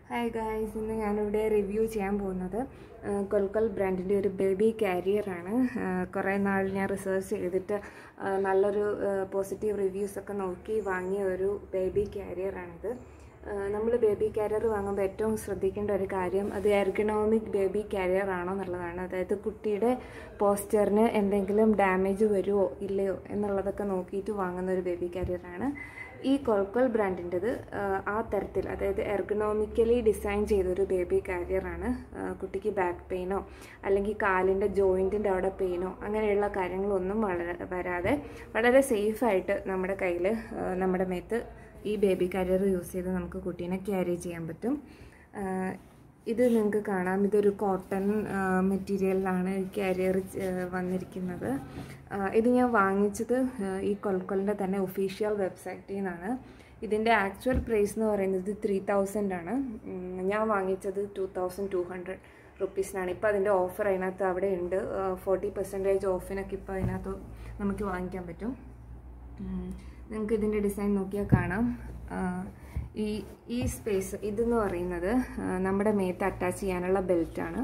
hi guys ഇന്ന് ഞാനിവിടെ review ചെയ്യാൻ പോകുന്നത് ആ, കൊൽക്കൽ ബ്രാൻഡിൻ്റെ ഒരു ബേബി കാരിയറാണ് കുറേ നാൾ ഞാൻ റിസർച്ച് ചെയ്തിട്ട് ആ, നല്ലൊരു പോസിറ്റീവ് റിവ്യൂസ് ഒക്കെ നോക്കി വാങ്ങിയ ഒരു ബേബി കാരിയറാണിത് നമ്മൾ ബേബി കാരിയർ വാങ്ങുമ്പോൾ ഏറ്റവും ശ്രദ്ധിക്കേണ്ട ഒരു കാര്യം അത് എർഗണോമിക് ബേബി കാരിയർ ആണോ എന്നുള്ളതാണ് അതായത് കുട്ടിയുടെ പോസ്റ്ററിന് എന്തെങ്കിലും ഡാമേജ് വരുമോ ഇല്ലയോ എന്നുള്ളതൊക്കെ നോക്കിയിട്ട് വാങ്ങുന്ന ഒരു ബേബി കാരിയറാണ് ഈ കൊൽക്കൊൽ ബ്രാൻഡിൻ്റെത് ആ തരത്തിൽ അതായത് എർഗണോമിക്കലി ഡിസൈൻ ചെയ്തൊരു ബേബി കാരിയറാണ് കുട്ടിക്ക് ബാക്ക് പെയിനോ അല്ലെങ്കിൽ കാലിൻ്റെ ജോയിൻറ്റിൻ്റെ അവിടെ പെയിനോ അങ്ങനെയുള്ള കാര്യങ്ങളൊന്നും വളരെ വരാതെ വളരെ സേഫായിട്ട് നമ്മുടെ കയ്യിൽ നമ്മുടെ മേത്ത് ഈ ബേബി കാരിയർ യൂസ് ചെയ്ത് നമുക്ക് കുട്ടീനെ ക്യാരി ചെയ്യാൻ പറ്റും ആ, ഇത് നിങ്ങൾക്ക് കാണാം ഇതൊരു കോട്ടൺ മെറ്റീരിയലിലാണ് കാരിയർ വന്നിരിക്കുന്നത് ആ, ഇത് ഞാൻ വാങ്ങിച്ചത് ആ, ഈ കൊൽക്കൊലിൻ്റെ തന്നെ ഒഫീഷ്യൽ വെബ്സൈറ്റിൽ നിന്നാണ് ഇതിൻ്റെ ആക്ച്വൽ പ്രൈസ് എന്ന് പറയുന്നത് ത്രീ തൗസൻഡ് ആണ് ഉം, ഞാൻ വാങ്ങിച്ചത് ടു തൗസൻഡ് ടു ഹൺഡ്രഡ് റുപ്പീസിനാണ് ഇപ്പോൾ അതിൻ്റെ ഓഫർ അതിനകത്ത് അവിടെ ഉണ്ട് ഫോർട്ടി പെർസെൻറ്റേജ് ഓഫിനൊക്കെ ഇപ്പോൾ അതിനകത്ത് നമുക്ക് വാങ്ങിക്കാൻ പറ്റും നിങ്ങൾക്ക് ഇതിൻ്റെ ഡിസൈൻ നോക്കിയാൽ കാണാം ആ, ഈ ഈ സ്പേസ് ഇതെന്ന് പറയുന്നത് ആ, നമ്മുടെ മേത്ത് അറ്റാച്ച് ചെയ്യാനുള്ള ബെൽറ്റാണ്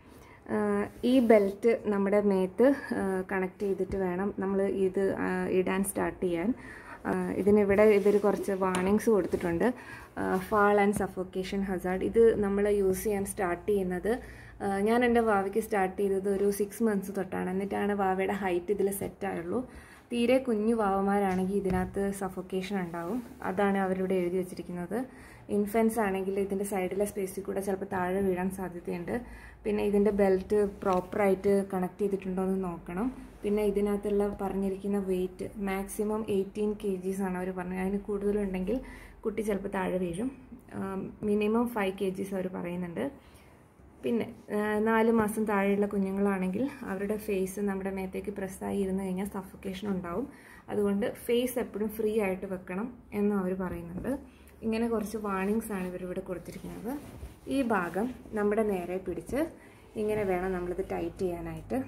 ഈ ബെൽറ്റ് നമ്മുടെ മേത്ത് കണക്ട് ചെയ്തിട്ട് വേണം നമ്മൾ ഇത് ആ, ഇടാൻ സ്റ്റാർട്ട് ചെയ്യാൻ ആ, ഇതിനിവിടെ ഇവർ കുറച്ച് വാർണിങ്സ് കൊടുത്തിട്ടുണ്ട് ഫാൾ ആൻഡ് സഫോക്കേഷൻ ഹസാർഡ് ഇത് നമ്മൾ യൂസ് ചെയ്യാൻ സ്റ്റാർട്ട് ചെയ്യുന്നത് ആ, ഞാൻ എൻ്റെ വാവയ്ക്ക് സ്റ്റാർട്ട് ചെയ്തത് ഒരു സിക്സ് മന്ത്സ് തൊട്ടാണ് എന്നിട്ടാണ് വാവയുടെ ഹൈറ്റ് ഇതിൽ സെറ്റായുള്ളൂ തീരെ കുഞ്ഞു വാവമാരാണെങ്കിൽ ഇതിനകത്ത് സഫോക്കേഷൻ ഉണ്ടാവും അതാണ് അവരിവിടെ എഴുതി വെച്ചിരിക്കുന്നത് ഇൻഫൻസ് ആണെങ്കിൽ ഇതിൻ്റെ സൈഡിലെ സ്പേസിൽ കൂടെ ചിലപ്പോൾ താഴെ വീഴാൻ സാധ്യതയുണ്ട് പിന്നെ ഇതിൻ്റെ ബെൽറ്റ് പ്രോപ്പറായിട്ട് കണക്ട് ചെയ്തിട്ടുണ്ടോ എന്ന് നോക്കണം പിന്നെ ഇതിനകത്തുള്ള പറഞ്ഞിരിക്കുന്ന weight maximum eighteen K Gs ആണ് അവർ പറഞ്ഞത് അതിന് കൂടുതലുണ്ടെങ്കിൽ കുട്ടി ചിലപ്പോൾ താഴെ വീഴും മിനിമം ഫൈവ് കെ ജീസ് അവർ പറയുന്നുണ്ട് പിന്നെ ആ, നാല് മാസം താഴെയുള്ള കുഞ്ഞുങ്ങളാണെങ്കിൽ അവരുടെ ഫേസ് നമ്മുടെ മേത്തേക്ക് പ്രസ്സായി ഇരുന്ന് കഴിഞ്ഞാൽ സഫോക്കേഷൻ ഉണ്ടാവും അതുകൊണ്ട് ഫേസ് എപ്പോഴും ഫ്രീ ആയിട്ട് വെക്കണം എന്നും അവർ പറയുന്നുണ്ട് ഇങ്ങനെ കുറച്ച് വാർണിങ്സ് ആണ് ഇവരിവിടെ കൊടുത്തിരിക്കുന്നത് ഈ ഭാഗം നമ്മുടെ നേരെ പിടിച്ച് ഇങ്ങനെ വേണം നമ്മളിത് ടൈറ്റ് ചെയ്യാനായിട്ട്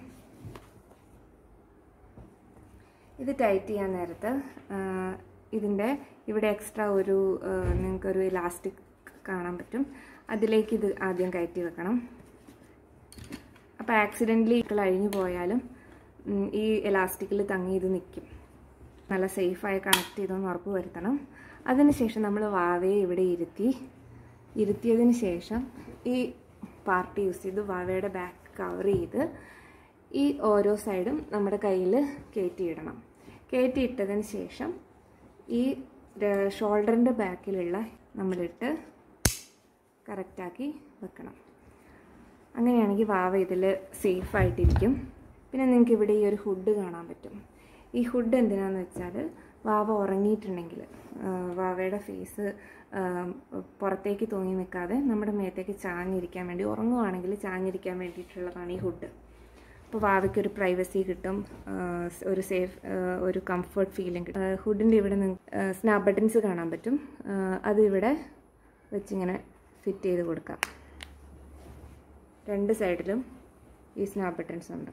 ഇത് ടൈറ്റ് ചെയ്യാൻ നേരത്ത് ഇതിൻ്റെ ഇവിടെ എക്സ്ട്രാ ഒരു ആ, നിങ്ങൾക്കൊരു ഇലാസ്റ്റിക് കാണാൻ പറ്റും അതിലേക്ക് ഇത് ആദ്യം കയറ്റി വെക്കണം അപ്പോൾ ആക്സിഡൻ്റലി അഴിഞ്ഞു പോയാലും ഉം, ഈ എലാസ്റ്റിക്കിൽ തങ്ങി ഇത് നിൽക്കും നല്ല സേഫായി കണക്ട് ചെയ്തൊന്ന് ഉറപ്പ് വരുത്തണം അതിനുശേഷം നമ്മൾ വാവയെ ഇവിടെ ഇരുത്തി ഇരുത്തിയതിന് ശേഷം ഈ പാർട്ട് യൂസ് ചെയ്ത് വാവയുടെ ബാക്ക് കവർ ചെയ്ത് ഈ ഓരോ സൈഡും നമ്മുടെ കയ്യിൽ കയറ്റിയിടണം കയറ്റിയിട്ടതിന് ശേഷം ഈ ഷോൾഡറിൻ്റെ ബാക്കിലുള്ള നമ്മളിട്ട് കറക്റ്റാക്കി വെക്കണം അങ്ങനെയാണെങ്കിൽ വാവ ഇതിൽ സേഫായിട്ടിരിക്കും പിന്നെ നിങ്ങൾക്ക് ഇവിടെ ഈ ഒരു ഹുഡ് കാണാൻ പറ്റും ഈ ഹുഡ് എന്തിനാന്ന് വെച്ചാൽ വാവ ഉറങ്ങിയിട്ടുണ്ടെങ്കിൽ വാവയുടെ ഫേസ് പുറത്തേക്ക് തൂങ്ങി നിൽക്കാതെ നമ്മുടെ മേത്തേക്ക് ചാഞ്ഞിരിക്കാൻ വേണ്ടി ഉറങ്ങുവാണെങ്കിൽ ചാഞ്ഞിരിക്കാൻ വേണ്ടിയിട്ടുള്ളതാണ് ഈ ഹുഡ് അപ്പോൾ വാവയ്ക്ക് ഒരു പ്രൈവസി കിട്ടും ആ, സ് ഒരു സേഫ് ആ, ഒരു കംഫർട്ട് ഫീലിംഗ് കിട്ടും ഹുഡിൻ്റെ ഇവിടെ സ്നാപ്പ് ബട്ടൺസ് കാണാൻ പറ്റും ആ, അത് ഇവിടെ വെച്ചിങ്ങനെ ഫിറ്റ് ചെയ്ത് കൊടുക്കാം രണ്ട് സൈഡിലും ഈ സ്നാപ്പ് ബട്ടൺസ് ഉണ്ട്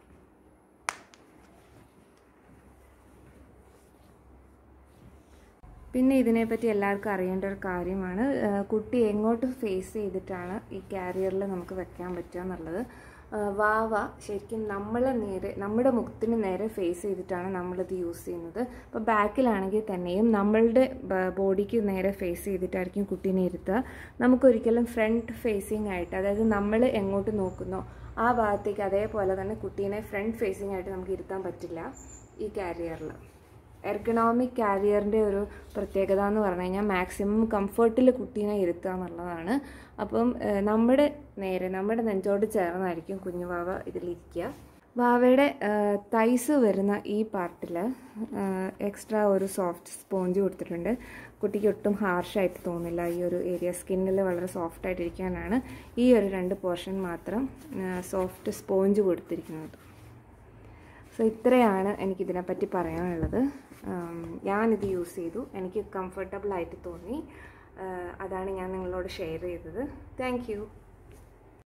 പിന്നെ ഇതിനെപ്പറ്റി എല്ലാവർക്കും അറിയേണ്ട ഒരു കാര്യമാണ് ആ, കുട്ടി എങ്ങോട്ട് ഫേസ് ചെയ്തിട്ടാണ് ഈ കാരിയറിൽ നമുക്ക് വെക്കാൻ പറ്റുക എന്നുള്ളത് ആ, വാവ ശരിക്കും നമ്മളെ നേരെ നമ്മുടെ മുഖത്തിന് നേരെ ഫേസ് ചെയ്തിട്ടാണ് നമ്മളിത് യൂസ് ചെയ്യുന്നത് അപ്പോൾ ബാക്കിലാണെങ്കിൽ തന്നെയും നമ്മളുടെ ബോഡിക്ക് നേരെ ഫേസ് ചെയ്തിട്ടായിരിക്കും കുട്ടീനെ ഇരുത്തുക നമുക്കൊരിക്കലും ഫ്രണ്ട് ഫേസിങ് ആയിട്ട് അതായത് നമ്മൾ എങ്ങോട്ട് നോക്കുന്നോ ആ ഭാഗത്തേക്ക് അതേപോലെ തന്നെ കുട്ടീനെ ഫ്രണ്ട് ഫേസിങ് ആയിട്ട് നമുക്ക് ഇരുത്താൻ പറ്റില്ല ഈ കാരിയറിൽ എർഗണോമിക് കാരിയറിൻ്റെ ഒരു പ്രത്യേകത എന്ന് പറഞ്ഞു കഴിഞ്ഞാൽ മാക്സിമം കംഫർട്ടിൽ കുട്ടീനെ ഇരുത്തുക എന്നുള്ളതാണ് അപ്പം ഏഹ്, നമ്മുടെ നേരെ നമ്മുടെ നെഞ്ചോട് ചേർന്നായിരിക്കും കുഞ്ഞു വാവ ഇതിലിരിക്കുക വാവയുടെ തൈസ് വരുന്ന ഈ പാർട്ടിൽ എക്സ്ട്രാ ഒരു സോഫ്റ്റ് സ്പോഞ്ച് കൊടുത്തിട്ടുണ്ട് കുട്ടിക്ക് ഒട്ടും ഹാർഷായിട്ട് തോന്നില്ല ഈ ഒരു ഏരിയ സ്കിന്നിൽ വളരെ സോഫ്റ്റ് ആയിട്ടിരിക്കാനാണ് ഈ ഒരു രണ്ട് പോർഷൻ മാത്രം സോഫ്റ്റ് സ്പോഞ്ച് കൊടുത്തിരിക്കുന്നത് സോ ഇത്രയാണ് എനിക്കിതിനെപ്പറ്റി പറയാനുള്ളത് ഉം, ഞാനിത് യൂസ് ചെയ്തു എനിക്ക് കംഫർട്ടബിൾ ആയിട്ട് തോന്നി ആ, അതാണ് ഞാൻ നിങ്ങളോട് ഷെയർ ചെയ്തത് താങ്ക്